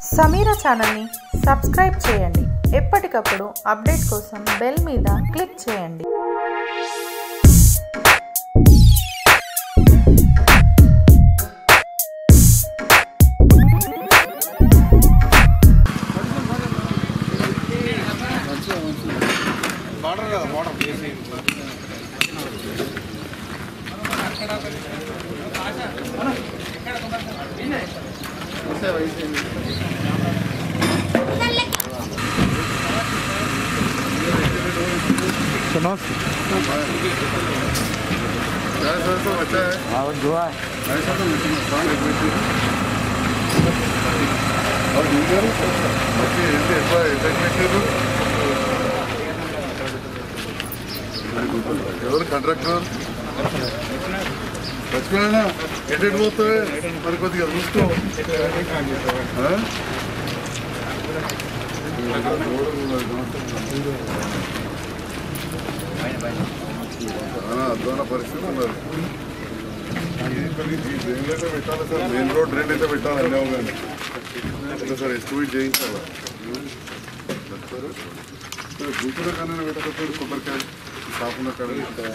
సమీరా ఛానల్ని సబ్స్క్రైబ్ చేయండి ఎప్పటికప్పుడు అప్డేట్ కోసం బెల్ మీద క్లిక్ చేయండి బార్డర్ కదా బార్డర్ अच्छा है और दुआ ऐसा तो नहीं समझता एक मिनट और दूसरा बच्चे ऐसे ऐसा ऐसा ఎవరు కాంట్రాక్టర్ మర్చిపోయినా ఎటు పోతావే మరి కొద్దిగా చూసుకో ఆ? ఆ, అద్వాన పరిస్థితి ఉన్నారు డ్రైన్ అయితే పెట్టాలి సార్ మెయిన్ రోడ్ డ్రైన్ అయితే పెట్టాలి అన్నావు కానీ అంటే సార్ ఎస్టిమేట్ చేయించాలా గుంటూరు కానీ పెట్టకపోతే కొబ్బరికాయ షాప్ ఉన్న కాడ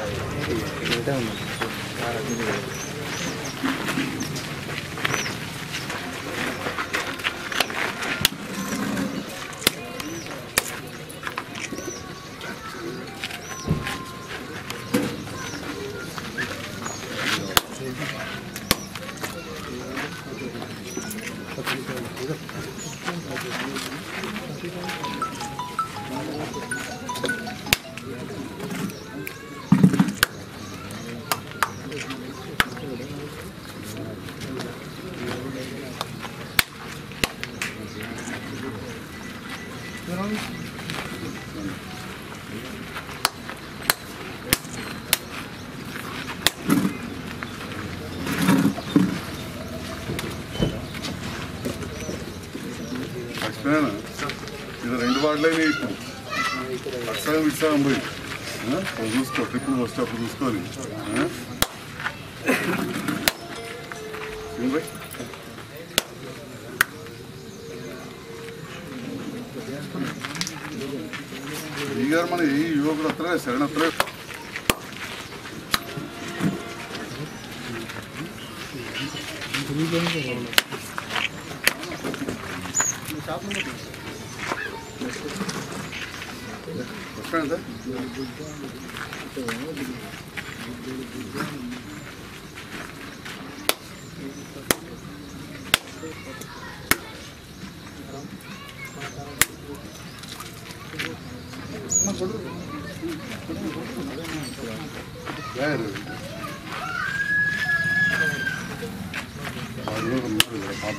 మర్చిపోయాను ఇది రెండు వార్డులైనా ఇప్పుడు అక్షరం ఇస్తాం పోయి ఆ? అది చూసుకో ట్రిప్పులు వస్తే అప్పుడు చూసుకొని ఆ? ఏం పోయి ఈ గారు మన ఈ యువకుడు వస్తారా శరణ వస్తారా వస్తాను సార్ ಯಾರು ಪಾಪ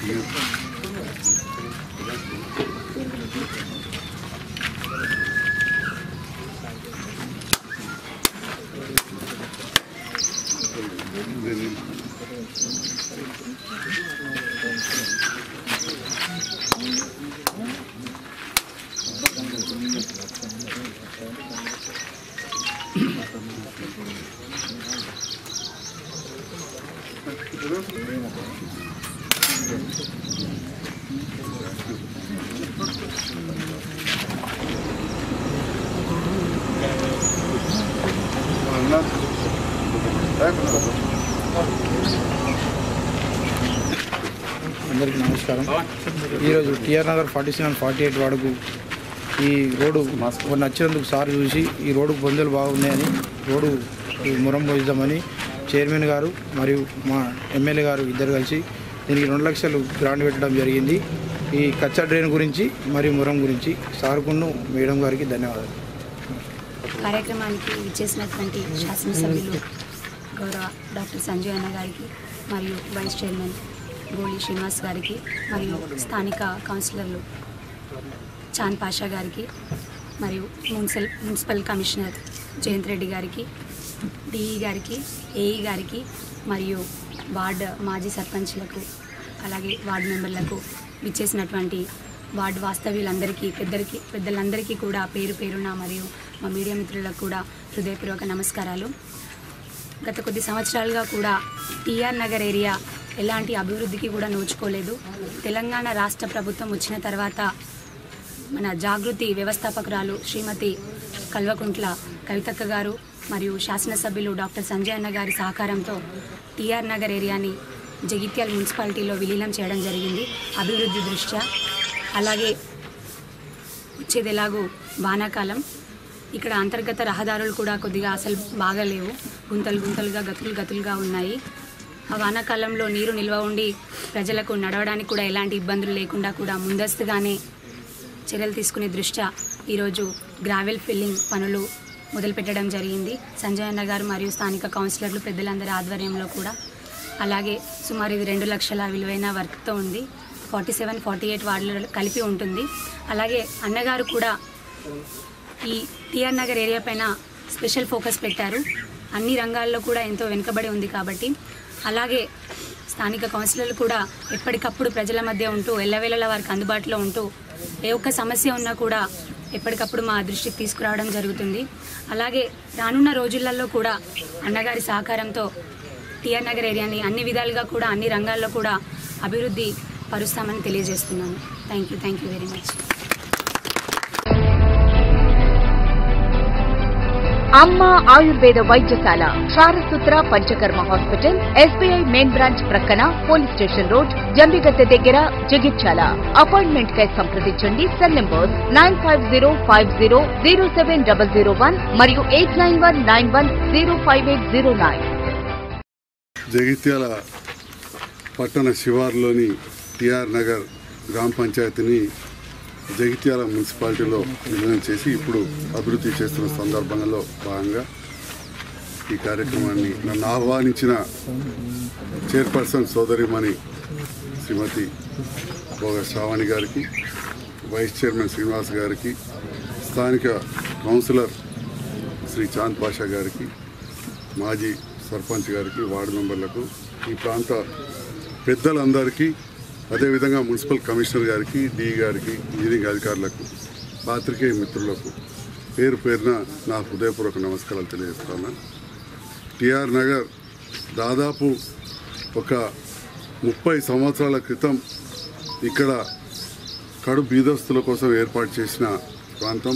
అందరికీ నమస్కారం ఈరోజు TR Nagar forty seven forty eight వాడుకు ఈ రోడ్డు మొన్న వచ్చినందుకు సార్ చూసి ఈ రోడ్డు బొందలు బాగున్నాయని రోడ్డు మురం పోయిద్దామని చైర్మన్ గారు మరియు మా ఎమ్మెల్యే గారు ఇద్దరు కలిసి దీనికి రెండు లక్షలు గ్రాంట్ పెట్టడం జరిగింది ఈ కచ్చా డ్రైన్ గురించి మరియు మురం గురించి సార్కును మేడం గారికి ధన్యవాదాలు కార్యక్రమానికి ఇచ్చేసినటువంటి శాసనసభ్యులు గౌరవ డాక్టర్ సంజయ్ అన్న గారికి మరియు వైస్ చైర్మన్ గోళి శ్రీనివాస్ గారికి మరియు స్థానిక కౌన్సిలర్లు చాంద్ పాషా గారికి మరియు municipal municipal commissioner Jayanth Reddy గారికి డిఈ గారికి ఏఈ గారికి మరియు వార్డ్ మాజీ సర్పంచ్లకు అలాగే వార్డు మెంబర్లకు విచ్చేసినటువంటి వార్డు వాస్తవ్యులందరికీ పెద్దరికి పెద్దలందరికీ కూడా పేరు పేరున మరియు మా మీడియా మిత్రులకు కూడా హృదయపూర్వక నమస్కారాలు గత కొద్ది సంవత్సరాలుగా కూడా టీఆర్ నగర్ ఏరియా ఎలాంటి అభివృద్ధికి కూడా నోచుకోలేదు తెలంగాణ రాష్ట్ర ప్రభుత్వం వచ్చిన తర్వాత మన జాగృతి వ్యవస్థాపకురాలు శ్రీమతి కల్వకుంట్ల కవితక్క గారు మరియు శాసనసభ్యులు డాక్టర్ సంజయ్ అన్న గారి సహకారంతో టీఆర్ నగర్ ఏరియాని జగిత్యాల మున్సిపాలిటీలో విలీనం చేయడం జరిగింది అభివృద్ధి దృష్ట్యా అలాగే వచ్చేది ఎలాగో వానాకాలం ఇక్కడ అంతర్గత రహదారులు కూడా కొద్దిగా అసలు బాగాలేవు గుంతలు గుంతలుగా గతులు గతులుగా ఉన్నాయి ఆ వానాకాలంలో నీరు నిల్వ ఉండి ప్రజలకు నడవడానికి కూడా ఎలాంటి ఇబ్బందులు లేకుండా కూడా ముందస్తుగానే చర్యలు తీసుకునే దృష్ట్యా ఈరోజు గ్రావెల్ ఫిల్లింగ్ పనులు మొదలుపెట్టడం జరిగింది సంజయ్ అన్న గారు మరియు స్థానిక కౌన్సిలర్లు పెద్దలందరి ఆధ్వర్యంలో కూడా అలాగే సుమారు ఇది రెండు లక్షల విలువైన వర్క్తో ఉంది ఫార్టీ సెవెన్ ఫార్టీ ఎయిట్ వార్డులు కలిపి ఉంటుంది అలాగే అన్నగారు కూడా ఈ టిఆర్ నగర్ ఏరియా పైన స్పెషల్ ఫోకస్ పెట్టారు అన్ని రంగాల్లో కూడా ఎంతో వెనుకబడి ఉంది కాబట్టి అలాగే స్థానిక కౌన్సిలర్లు కూడా ఎప్పటికప్పుడు ప్రజల మధ్య ఉంటూ ఎల్లవేళలా వారికి అందుబాటులో ఉంటూ ఏ ఒక్క సమస్య ఉన్నా కూడా ఎప్పటికప్పుడు మా దృష్టికి తీసుకురావడం జరుగుతుంది అలాగే రానున్న రోజులలో కూడా అన్నగారి సహకారంతో టిఆర్ నగర్ ఏరియాని అన్ని విధాలుగా కూడా అన్ని రంగాల్లో కూడా అభివృద్ధి పరుస్తామని తెలియజేస్తున్నాను thank you thank you very much Amma Ayurveda Vaidyashala చారసూత్ర Panchakarma hospital SBI main branch ప్రక్కన పోలీస్ స్టేషన్ రోడ్ జంబిగద్దె దగ్గర జగిత్యాల అపాయింట్మెంట్ కై సంప్రదించండి cell numbers nine five zero five zero zero seven double zero one మరియు eight nine one nine one zero five eight zero nine Jagtial పట్టణ శివార్లోని TR Nagar గ్రామ పంచాయతీని జగిత్యాల మున్సిపాలిటీలో విలీనం చేసి ఇప్పుడు అభివృద్ధి చేస్తున్న సందర్భంలో భాగంగా ఈ కార్యక్రమాన్ని నన్ను ఆహ్వానించిన చైర్పర్సన్ సోదరిమణి శ్రీమతి భోగ శ్రావణి గారికి వైస్ చైర్మన్ శ్రీనివాస్ గారికి స్థానిక కౌన్సిలర్ శ్రీ చాంద్ పాషా గారికి మాజీ సర్పంచ్ గారికి వార్డు మెంబర్లకు ఈ ప్రాంత పెద్దలందరికీ అదేవిధంగా మున్సిపల్ కమిషనర్ గారికి డి గారికి ఇంజనీరింగ్ అధికారులకు పాత్రికేయ మిత్రులకు పేరు పేరున నా హృదయపూర్వక నమస్కారాలు తెలియజేస్తున్నా టిఆర్ నగర్ దాదాపు ఒక ముప్పై సంవత్సరాల క్రితం ఇక్కడ కడు బీదస్తుల కోసం ఏర్పాటు చేసిన ప్రాంతం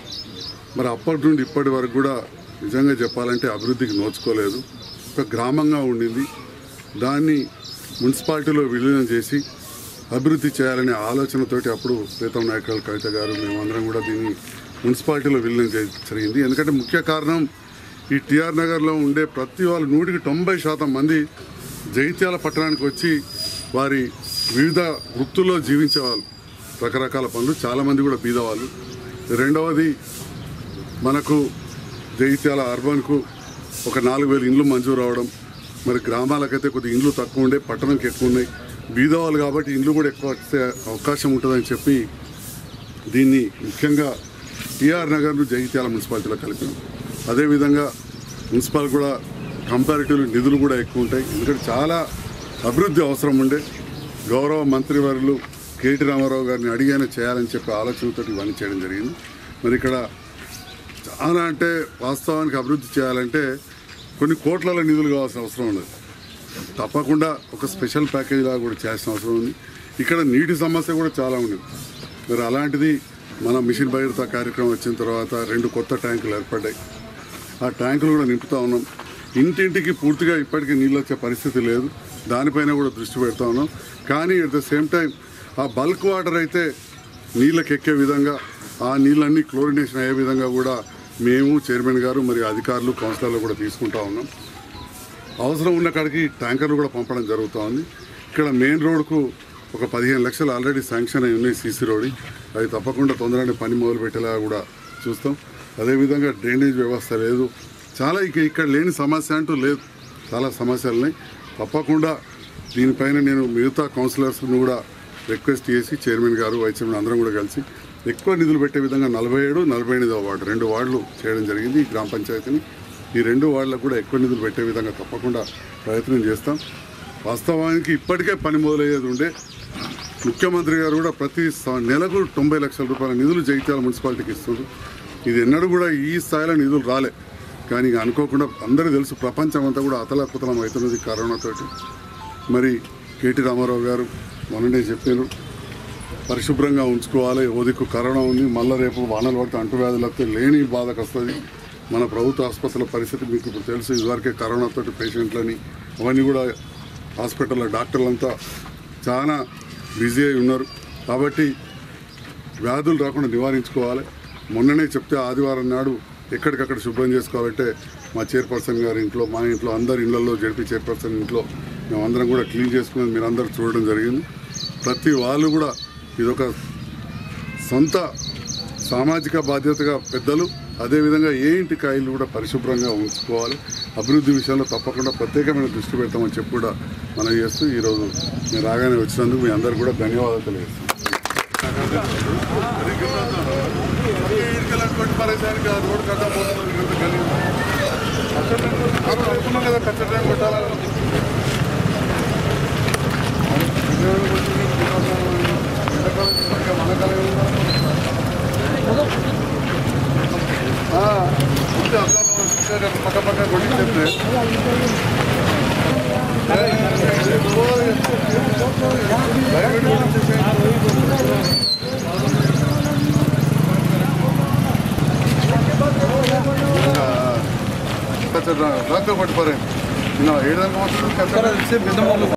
మరి అప్పటి నుండి ఇప్పటి వరకు కూడా నిజంగా చెప్పాలంటే అభివృద్ధికి నోచుకోలేదు ఒక గ్రామంగా ఉండింది దాన్ని మున్సిపాలిటీలో విలీనం చేసి అభివృద్ధి చేయాలనే ఆలోచనతోటి అప్పుడు ప్రీతం నాయకులు కవిత గారు మేమందరం కూడా దీన్ని మున్సిపాలిటీలో విలీనం చే జరిగింది ఎందుకంటే ముఖ్య కారణం ఈ టిఆర్ నగర్లో ఉండే ప్రతి వాళ్ళు నూటికి తొంభై శాతం మంది జగిత్యాల పట్టణానికి వచ్చి వారి వివిధ వృత్తుల్లో జీవించేవాళ్ళు రకరకాల పనులు చాలామంది కూడా బీదవాళ్ళు రెండవది మనకు జగిత్యాల అర్బన్కు ఒక నాలుగు వేల ఇండ్లు మంజూరు అవడం మరి గ్రామాలకైతే కొద్ది ఇండ్లు తక్కువ ఉండే పట్టణంకి ఎక్కువ ఉన్నాయి బీదవాళ్ళు కాబట్టి ఇండ్లు కూడా ఎక్కువ వచ్చే అవకాశం ఉంటుందని చెప్పి దీన్ని ముఖ్యంగా టిఆర్ నగర్ను జగిత్యాల మున్సిపాలిటీలో కలిపాం అదేవిధంగా మున్సిపల్ కూడా కంపారిటివ్లీ నిధులు కూడా ఎక్కువ ఉంటాయి ఎందుకంటే చాలా అభివృద్ధి అవసరం ఉండే గౌరవ మంత్రివర్యులు కేటీ రామారావు గారిని అడిగానే చేయాలని చెప్పి ఆలోచనతో ఇవన్నీ చేయడం జరిగింది మరి ఇక్కడ చాలా అంటే వాస్తవానికి అభివృద్ధి చేయాలంటే కొన్ని కోట్ల నిధులు కావాల్సిన అవసరం ఉన్నది తప్పకుండా ఒక స్పెషల్ ప్యాకేజ్ లాగా కూడా చేయాల్సిన అవసరం ఉంది ఇక్కడ నీటి సమస్య కూడా చాలా ఉంది మరి అలాంటిది మన మిషన్ భగీరథ కార్యక్రమం వచ్చిన తర్వాత రెండు కొత్త ట్యాంకులు ఏర్పడ్డాయి ఆ ట్యాంకులు కూడా నింపుతా ఉన్నాం ఇంటింటికి పూర్తిగా ఇప్పటికీ నీళ్ళు వచ్చే పరిస్థితి లేదు దానిపైన కూడా దృష్టి పెడతా ఉన్నాం కానీ అట్ ద సేమ్ టైం ఆ బల్క్ వాటర్ అయితే నీళ్ళకి ఎక్కే విధంగా ఆ నీళ్ళన్నీ క్లోరినేషన్ అయ్యే విధంగా కూడా మేము చైర్మన్ గారు మరియు అధికారులు కౌన్సిలర్లు కూడా తీసుకుంటా ఉన్నాం అవసరం ఉన్న కాడికి ట్యాంకర్లు కూడా పంపడం జరుగుతూ ఉంది ఇక్కడ మెయిన్ రోడ్కు ఒక పదిహేను లక్షలు ఆల్రెడీ శాంక్షన్ అయి ఉన్నాయి సీసీ రోడ్ అది తప్పకుండా తొందరగానే పని మొదలు పెట్టేలా కూడా చూస్తాం అదేవిధంగా డ్రైనేజ్ వ్యవస్థ లేదు చాలా ఇక ఇక్కడ లేని సమస్య అంటూ లేదు చాలా సమస్యలు ఉన్నాయి తప్పకుండా దీనిపైన నేను మిగతా కౌన్సిలర్స్ను కూడా రిక్వెస్ట్ చేసి చైర్మన్ గారు వైస్ చైర్మన్ అందరం కూడా కలిసి ఎక్కువ నిధులు పెట్టే విధంగా నలభై ఏడు నలభై ఎనిమిదవ వార్డు రెండు వార్డులు చేయడం జరిగింది ఈ గ్రామ పంచాయతీని ఈ రెండు వార్డులకు కూడా ఎక్కువ నిధులు పెట్టే విధంగా తప్పకుండా ప్రయత్నం చేస్తాం వాస్తవానికి ఇప్పటికే పని మొదలయ్యేది ఉండే ముఖ్యమంత్రి గారు కూడా ప్రతి స- నెలకు తొంభై లక్షల రూపాయల నిధులు జగిత్యాల మున్సిపాలిటీకి ఇస్తున్నారు ఇది ఎన్నడూ కూడా ఈ స్థాయిలో నిధులు రాలే కానీ ఇక అనుకోకుండా అందరూ తెలుసు ప్రపంచం అంతా కూడా అతలాకుతలం అవుతున్నది కరోనాతోటి మరి కేటీ రామారావు గారు మొన్ననే చెప్పారు పరిశుభ్రంగా ఉంచుకోవాలి ఓదిక్కు కరోనా ఉంది మళ్ళీ రేపు వానలు పడితే అంటువ్యాధులు వస్తే లేని బాధకు వస్తుంది మన ప్రభుత్వ ఆసుపత్రుల పరిస్థితి మీకు ఇప్పుడు తెలుసు ఇదివరకే కరోనాతోటి పేషెంట్లని అవన్నీ కూడా హాస్పిటల్లో డాక్టర్లంతా చాలా బిజీ అయి ఉన్నారు కాబట్టి వ్యాధులు రాకుండా నివారించుకోవాలి మొన్ననే చెప్తే ఆదివారం నాడు ఎక్కడికక్కడ శుభ్రం చేసుకోవాలంటే మా చైర్పర్సన్ గారి ఇంట్లో మా ఇంట్లో అందరి ఇళ్లలో జడిపి చైర్పర్సన్ ఇంట్లో మేమందరం కూడా క్లీన్ చేసుకునేది మీరు అందరూ చూడడం జరిగింది ప్రతి వాళ్ళు కూడా ఇదొక సొంత సామాజిక బాధ్యతగా పెద్దలు అదేవిధంగా ఏ ఇంటి కాయలు కూడా పరిశుభ్రంగా ఉంచుకోవాలి అభివృద్ధి విషయంలో తప్పకుండా ప్రత్యేకమైన దృష్టి పెడతామని చెప్పి కూడా మనం చేస్తూ ఈరోజు మీరు రాగానే వచ్చినందుకు మీ అందరు కూడా ధన్యవాదాలు తెలియజేస్తాం పక్క పక్క కొట్టి చెప్తే కచ్చరా రాక పట్టుకోరే ఏడు దాకా